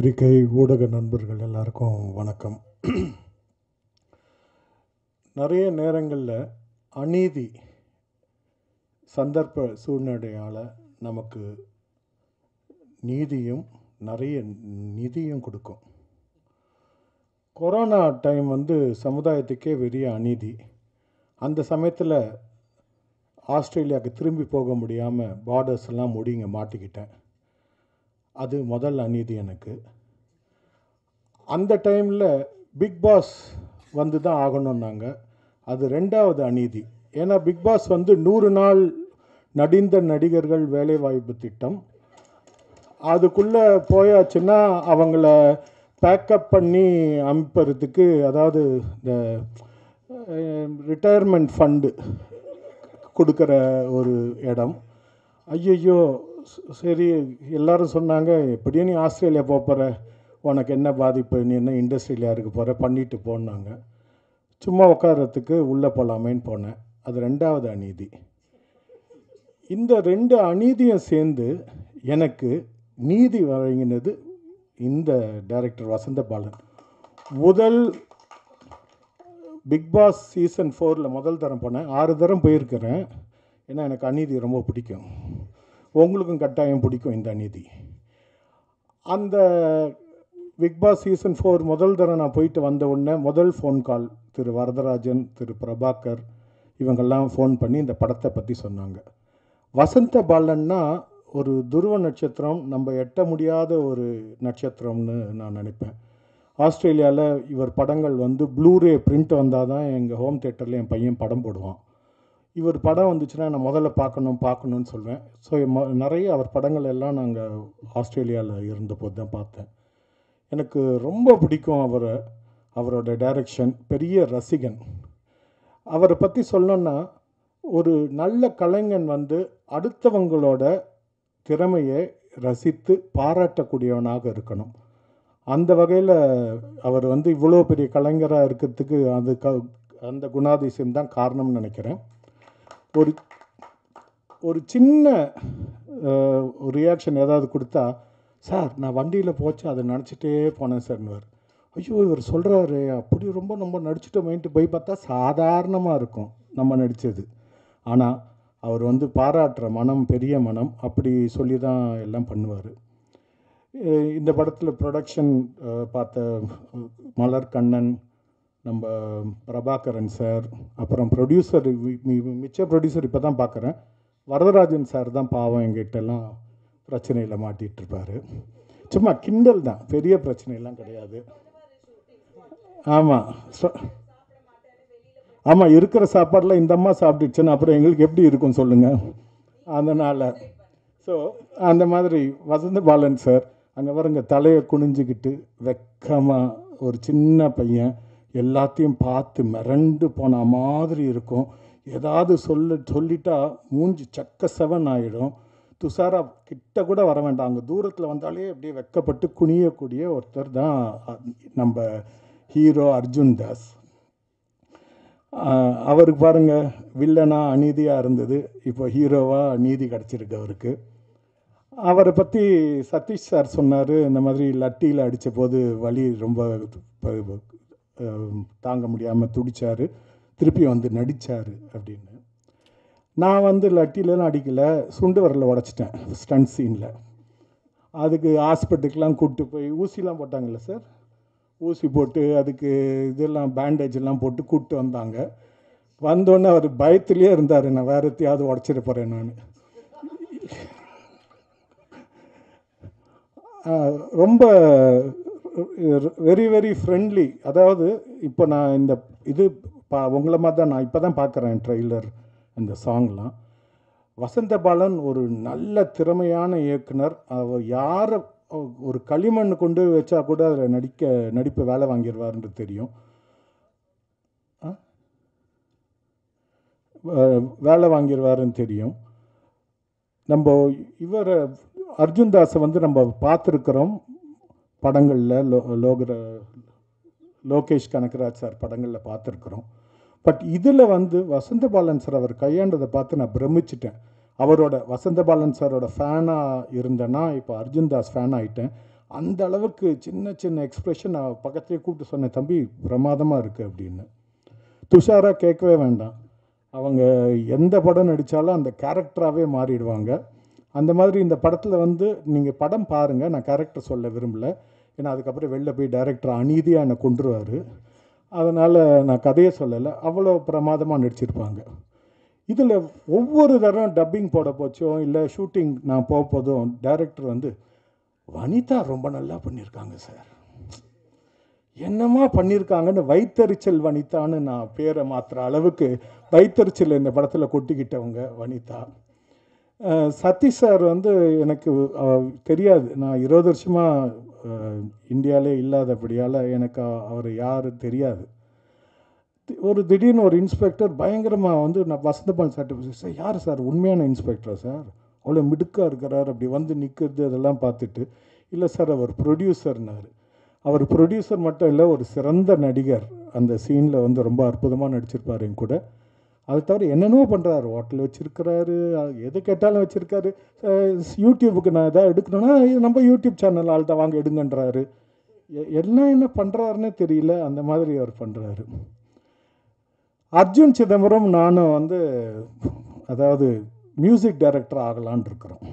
பத்திரிகை ஊடக நண்பர்கள் எல்லாருக்கும் வணக்கம் நிறைய நேரங்களில் அநீதி சந்தர்ப்ப சூழ்நிலையால் நமக்கு நீதியும் நிறைய நிதியும் கொடுக்கும் கொரோனா டைம் வந்து சமுதாயத்துக்கே பெரிய அநீதி அந்த சமயத்தில் ஆஸ்திரேலியாவுக்கு திரும்பி போக முடியாமல் பார்டர்ஸ் எல்லாம் முடிங்க மாட்டிக்கிட்டேன் அது முதல் அநீதி எனக்கு அந்த டைமில் பிக் பாஸ் வந்து தான் ஆகணும்னாங்க அது ரெண்டாவது அநீதி ஏன்னா பிக் பாஸ் வந்து நூறு நாள் நடிந்த நடிகர்கள் வேலைவாய்ப்பு திட்டம் அதுக்குள்ளே போயாச்சுன்னா அவங்கள பேக்கப் பண்ணி அனுப்புறதுக்கு அதாவது இந்த ரிட்டையர்மெண்ட் ஃபண்டு கொடுக்குற ஒரு இடம் ஐயையோ சரி எல்லாரும் சொன்னாங்க எப்படியும் நீ ஆஸ்திரேலியா போக போகிற உனக்கு என்ன பாதிப்பு நீ என்ன இண்டஸ்ட்ரியில் இருக்க போகிற பண்ணிட்டு போனாங்க சும்மா உட்காரத்துக்கு உள்ளே போகலாமேன்னு போனேன் அது ரெண்டாவது அநீதி இந்த ரெண்டு அநீதியும் சேர்ந்து எனக்கு நீதி வழங்கினது இந்த டைரக்டர் வசந்த பாலன் முதல் பிக் பாஸ் சீசன் ஃபோரில் முதல் தரம் போனேன் ஆறு தரம் போயிருக்கிறேன் ஏன்னா எனக்கு அநீதி ரொம்ப பிடிக்கும் உங்களுக்கும் கட்டாயம் பிடிக்கும் இந்த அநீதி அந்த பிக் பாஸ் சீசன் ஃபோர் முதல் தரம் நான் போயிட்டு வந்த உடனே முதல் ஃபோன் கால் திரு வரதராஜன் திரு பிரபாகர் இவங்கெல்லாம் ஃபோன் பண்ணி இந்த படத்தை பற்றி சொன்னாங்க வசந்த பாலன்னா ஒரு துருவ நட்சத்திரம் நம்ம எட்ட முடியாத ஒரு நட்சத்திரம்னு நான் நினைப்பேன் ஆஸ்திரேலியாவில் இவர் படங்கள் வந்து ப்ளூரே பிரிண்ட் வந்தால் தான் எங்கள் ஹோம் தேட்டரில் என் பையன் படம் போடுவான் இவர் படம் வந்துச்சுன்னா நான் முதல்ல பார்க்கணும் பார்க்கணுன்னு சொல்வேன் ஸோ நிறைய அவர் படங்கள் எல்லாம் நாங்கள் ஆஸ்திரேலியாவில் இருந்தபோது தான் பார்த்தேன் எனக்கு ரொம்ப பிடிக்கும் அவரை அவரோட டைரக்ஷன் பெரிய ரசிகன் அவரை பற்றி சொல்லணுன்னா ஒரு நல்ல கலைஞன் வந்து அடுத்தவங்களோட திறமையை ரசித்து பாராட்டக்கூடியவனாக இருக்கணும் அந்த வகையில் அவர் வந்து இவ்வளோ பெரிய கலைஞராக இருக்கிறதுக்கு அது க அந்த குணாதிசயம் தான் காரணம்னு நினைக்கிறேன் ஒரு ஒரு சின்ன ரியாக்ஷன் ஏதாவது கொடுத்தா சார் நான் வண்டியில் போச்சு அதை நினச்சிட்டே போனேன் சார்னுவார் ஐயோ இவர் சொல்கிறாரு அப்படி ரொம்ப நம்ம நடிச்சிட்டோமேன்ட்டு போய் பார்த்தா சாதாரணமாக இருக்கும் நம்ம நடித்தது ஆனால் அவர் வந்து பாராட்டுற மனம் பெரிய மனம் அப்படி சொல்லி தான் எல்லாம் பண்ணுவார் இந்த படத்தில் ப்ரொடக்ஷன் பார்த்த மலர் கண்ணன் நம்ம பிரபாகரன் சார் அப்புறம் ப்ரொடியூசர் மிச்ச ப்ரொடியூசர் இப்போ தான் பார்க்குறேன் வரதராஜன் சார் தான் பாவம் எங்கிட்டெல்லாம் பிரச்சனையில் மாட்டிகிட்டு இருப்பார் சும்மா கிண்டல் தான் பெரிய பிரச்சனையெல்லாம் கிடையாது ஆமாம் ஆமாம் இருக்கிற சாப்பாடெலாம் இந்த அம்மா சாப்பிட்டுச்சுன்னா அப்புறம் எங்களுக்கு எப்படி இருக்கும் சொல்லுங்கள் அதனால் ஸோ அந்த மாதிரி வசந்த பாலன் சார் அங்கே பாருங்க தலையை குனிஞ்சிக்கிட்டு வெக்கமாக ஒரு சின்ன பையன் எல்லாத்தையும் பார்த்து மிரண்டு போன மாதிரி இருக்கும் ஏதாவது சொல்ல சொல்லிட்டா மூஞ்சி சக்க செவன் ஆகிடும் துஷாரா கிட்ட கூட வர வேண்டாம் அங்கே தூரத்தில் வந்தாலே அப்படியே வெக்கப்பட்டு குனியக்கூடிய ஒருத்தர் தான் நம்ம ஹீரோ அர்ஜுன் தாஸ் அவருக்கு பாருங்க வில்லனா அநீதியாக இருந்தது இப்போ ஹீரோவாக நீதி கிடச்சிருக்கு அவருக்கு அவரை பற்றி சதீஷ் சார் சொன்னார் இந்த மாதிரி லட்டியில் அடித்த போது வலி ரொம்ப தாங்க முடியாமல் துடித்தார் திருப்பி வந்து நடித்தார் அப்படின்னு நான் வந்து லட்டிலலாம் அடிக்கலை சுண்டு வரல உடச்சிட்டேன் ஸ்டண்ட் சீனில் அதுக்கு ஹாஸ்பிட்டலுக்கெலாம் கூப்பிட்டு போய் ஊசிலாம் போட்டாங்கல்ல சார் ஊசி போட்டு அதுக்கு இதெல்லாம் பேண்டேஜ் எல்லாம் போட்டு கூப்பிட்டு வந்தாங்க வந்தோடனே அவர் பயத்துலேயே இருந்தார் நான் வேறு எத்தையாவது உடச்சிட போகிறேன் நான் ரொம்ப வெரி வெரி ஃப்ரெண்ட்லி அதாவது இப்போ நான் இந்த இது பா உங்களை மாதிரி தான் நான் இப்போ தான் பார்க்குறேன் ட்ரெய்லர் இந்த சாங்லாம் வசந்த பாலன் ஒரு நல்ல திறமையான இயக்குனர் அவர் யாரை ஒரு களிமண் கொண்டு வச்சா கூட அதில் நடிக்க நடிப்பு வேலை வாங்கிடுவார்ன்றது தெரியும் வேலை வாங்கிடுவாருன்னு தெரியும் நம்ம இவர் அர்ஜுன் தாஸை வந்து நம்ம பார்த்துருக்குறோம் படங்களில் லோ லோகர லோகேஷ் கனகராஜ் சார் படங்களில் பார்த்துருக்குறோம் பட் இதில் வந்து வசந்த பாலன் சார் அவர் கையாண்டதை பார்த்து நான் பிரமிச்சிட்டேன் அவரோட வசந்த பாலன் சாரோட ஃபேனாக இருந்தேன்னா இப்போ அர்ஜுன் தாஸ் ஃபேன் ஆகிட்டேன் அந்த அளவுக்கு சின்ன சின்ன எக்ஸ்ப்ரெஷன் நான் பக்கத்துலேயே கூப்பிட்டு சொன்னேன் தம்பி பிரமாதமாக இருக்குது அப்படின்னு துஷாரா கேட்கவே வேண்டாம் அவங்க எந்த படம் நடித்தாலும் அந்த கேரக்டராகவே மாறிடுவாங்க அந்த மாதிரி இந்த படத்தில் வந்து நீங்கள் படம் பாருங்கள் நான் கேரக்டர் சொல்ல விரும்பல ஏன்னா அதுக்கப்புறம் வெளில போய் டைரக்டர் அநீதியாக என்னை கொண்டுருவார் அதனால் நான் கதையை சொல்லலை அவ்வளோ பிரமாதமாக நடிச்சிருப்பாங்க இதில் ஒவ்வொரு தரம் டப்பிங் போட போச்சோ இல்லை ஷூட்டிங் நான் போக போதும் டைரக்டர் வந்து வனிதா ரொம்ப நல்லா பண்ணியிருக்காங்க சார் என்னமா பண்ணியிருக்காங்கன்னு வைத்தறிச்சல் வனிதான்னு நான் பேரை மாற்றுற அளவுக்கு வைத்தறிச்சல் இந்த படத்தில் கொட்டிக்கிட்டவங்க வனிதா அஹ் சதீஷ் சார் வந்து எனக்கு அஹ், தெரியாது நான் இருபது வருஷமாக இந்தியாவிலே இல்லாதபடியால் எனக்கு அவர் யார் தெரியாது தி- ஒரு திடீர்னு ஒரு இன்ஸ்பெக்டர் பயங்கரமாக வந்து நான் வசந்தபால் சார்ட்டு சார் யார் சார் உண்மையான இன்ஸ்பெக்டரா சார் அவ்வளோ மிடுக்காக இருக்கிறார் அப்படி வந்து நிற்கிறது அதெல்லாம் பார்த்துட்டு இல்லை சார் அவர் ப்ரொடியூசர்னார் அவர் ப்ரொடியூசர் மட்டும் இல்லை ஒரு சிறந்த நடிகர் அந்த சீனில் வந்து ரொம்ப அற்புதமாக நடிச்சிருப்பார் என் கூட அது தவிர என்னென்னவோ பண்ணுறாரு ஹோட்டல் வச்சுருக்கிறாரு எது கேட்டாலும் வச்சுருக்காரு யூடியூபுக்கு நான் எதாவது எடுக்கணும்னா இது நம்ம யூடியூப் சேனல் ஆள்கிட்ட வாங்க எடுங்கன்றாரு எ- எல்லாம் என்ன பண்ணுறாருன்னே தெரியல அந்த மாதிரி அவர் பண்ணுறாரு அர்ஜுன் சிதம்பரம் நானும் வந்து அதாவது மியூசிக் டைரக்டர் ஆகலான் இருக்கிறோம்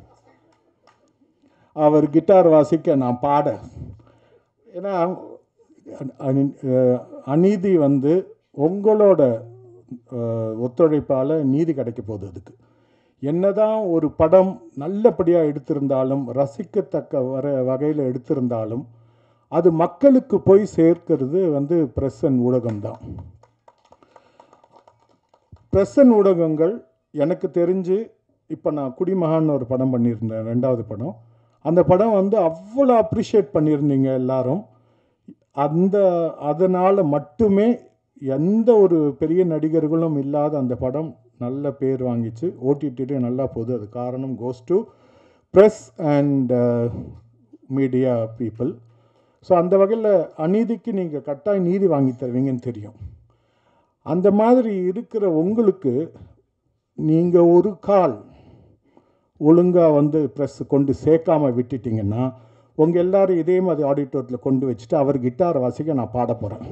அவர் கிட்டார் வாசிக்க நான் பாட ஏன்னா அனி- அஹ் அநீதி வந்து உங்களோட ஒத்துழைப்பால் நீதி கிடைக்க போகுது அதுக்கு என்னதான் ஒரு படம் நல்லபடியாக எடுத்திருந்தாலும் ரசிக்கத்தக்க வர வகையில் எடுத்திருந்தாலும் அது மக்களுக்கு போய் சேர்க்கிறது வந்து பிரஸ் அண்ட் ஊடகம்தான் பிரஸ் அண்ட் ஊடகங்கள் எனக்கு தெரிஞ்சு இப்போ நான் குடிமகான்னு ஒரு படம் பண்ணியிருந்தேன் ரெண்டாவது படம் அந்த படம் வந்து அவ்வளோ அப்ரிஷியேட் பண்ணியிருந்தீங்க எல்லாரும் அந்த அதனால் மட்டுமே எந்த ஒரு பெரிய நடிகர்களும் இல்லாத அந்த படம் நல்ல பேர் வாங்கிச்சு ஓடிடிலே நல்லா போகுது அது காரணம் goes to press and media people so அந்த வகையில் அநீதிக்கு நீங்கள் கட்டாயம் நீதி வாங்கி தருவீங்கன்னு தெரியும் அந்த மாதிரி இருக்கிற உங்களுக்கு நீங்கள் ஒரு கால் ஒழுங்காக வந்து ப்ரெஸ் கொண்டு சேர்க்காம விட்டுட்டீங்கன்னா உங்கள் எல்லாரும் இதே மாதிரி ஆடிட்டோரியத்தில் கொண்டு வச்சுட்டு அவர் கிட்டார் வாசிக்க நான் பாட போகிறேன்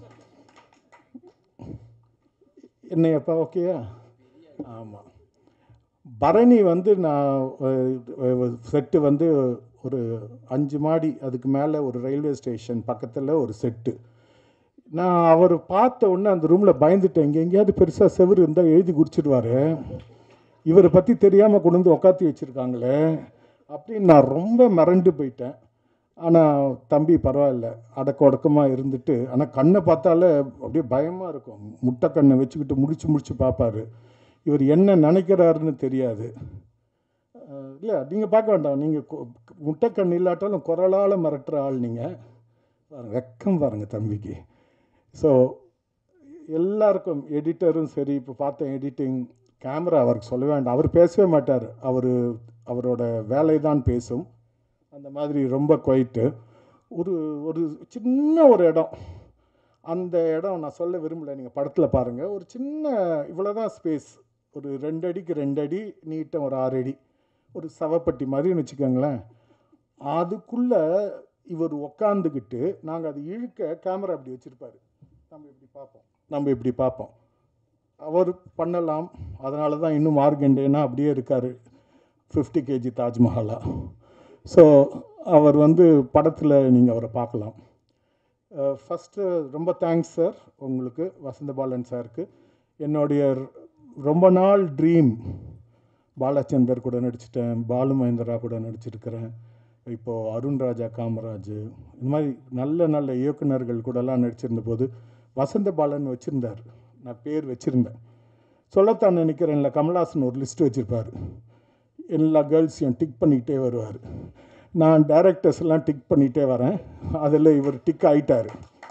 என்னையப்பா ஓகேயா ஆமாம் பரணி வந்து நான் செட்டு வந்து ஒரு அஞ்சு மாடி அதுக்கு மேலே ஒரு ரயில்வே ஸ்டேஷன் பக்கத்தில் ஒரு செட்டு நான் அவர் பார்த்த உடனே அந்த ரூமில் பயந்துட்டேன் இங்கே எங்கேயாவது பெருசாக செவுரு இருந்தால் எழுதி குறிச்சிடுவாரு இவரை பற்றி தெரியாமல் கொண்டு வந்து உக்காத்தி வச்சுருக்காங்களே அப்படின்னு நான் ரொம்ப மிரண்டு போயிட்டேன் ஆனால் தம்பி பரவாயில்ல அடக்க ஒடக்கமாக இருந்துட்டு ஆனால் கண்ணை பார்த்தாலே அப்படியே பயமாக இருக்கும் முட்டை கண்ணை வச்சுக்கிட்டு முடிச்சு முடிச்சு பார்ப்பாரு இவர் என்ன நினைக்கிறாருன்னு தெரியாது இல்லை நீங்கள் பார்க்க வேண்டாம் நீங்கள் முட்டை கண் இல்லாட்டாலும் குரலால் மிரட்டுற ஆள் நீங்கள் பாருங்க வெக்கம் பாருங்கள் தம்பிக்கு ஸோ எல்லாருக்கும் எடிட்டரும் சரி இப்போ பார்த்தேன் எடிட்டிங் கேமரா அவருக்கு சொல்ல வேண்டாம் அவர் பேசவே மாட்டார் அவர் அவரோட வேலை தான் பேசும் அந்த மாதிரி ரொம்ப குவைட்டு ஒரு ஒரு சின்ன ஒரு இடம் அந்த இடம் நான் சொல்ல விரும்பலை நீங்கள் படத்தில் பாருங்கள் ஒரு சின்ன இவ்வளோ தான் ஸ்பேஸ் ஒரு ரெண்டு அடிக்கு ரெண்டு அடி நீட்டம் ஒரு ஆறு அடி ஒரு சவப்பட்டி மாதிரின்னு வச்சுக்கோங்களேன் அதுக்குள்ளே இவர் உக்காந்துக்கிட்டு நாங்கள் அது இழுக்க கேமரா இப்படி வச்சுருப்பாரு நம்ம இப்படி பார்ப்போம் நம்ம இப்படி பார்ப்போம் அவர் பண்ணலாம் அதனால தான் இன்னும் மார்கண்டேனா அப்படியே இருக்கார் ஃபிஃப்டி கேஜி தாஜ்மஹாலா ஸோ அவர் வந்து படத்தில் நீங்கள் அவரை பார்க்கலாம் ஃபஸ்ட்டு ரொம்ப தேங்க்ஸ் சார் உங்களுக்கு வசந்தபாலன் சாருக்கு என்னுடைய ரொம்ப நாள் ட்ரீம் பாலச்சந்தர் கூட நடிச்சிட்டேன் பாலு மகேந்திரா கூட நடிச்சிருக்கிறேன் இப்போது அருண் ராஜா காமராஜ் இந்த மாதிரி நல்ல நல்ல இயக்குனர்கள் கூடலாம் நடிச்சிருந்த போது வசந்த பாலன் வச்சுருந்தார் நான் பேர் வச்சுருந்தேன் சொல்லத்தான் நினைக்கிறேன்ல கமல்ஹாசன் ஒரு லிஸ்ட் வச்சுருப்பார் எல்லா கேர்ள்ஸையும் டிக் பண்ணிக்கிட்டே வருவார் நான் டேரக்டர்ஸ் எல்லாம் டிக் பண்ணிகிட்டே வரேன் அதில் இவர் டிக் ஆயிட்டார்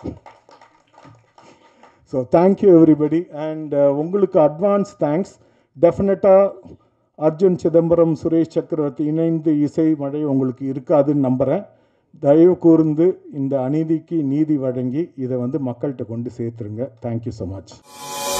ஸோ தேங்க்யூ எவ்ரிபடி அண்ட் உங்களுக்கு அட்வான்ஸ் தேங்க்ஸ் டெஃபினட்டாக அர்ஜுன் சிதம்பரம் சுரேஷ் சக்கரவர்த்தி இணைந்து இசை மழை உங்களுக்கு இருக்காதுன்னு நம்புகிறேன் தயவு கூர்ந்து இந்த அநீதிக்கு நீதி வழங்கி இதை வந்து மக்கள்கிட்ட கொண்டு சேர்த்துருங்க தேங்க்யூ ஸோ மச்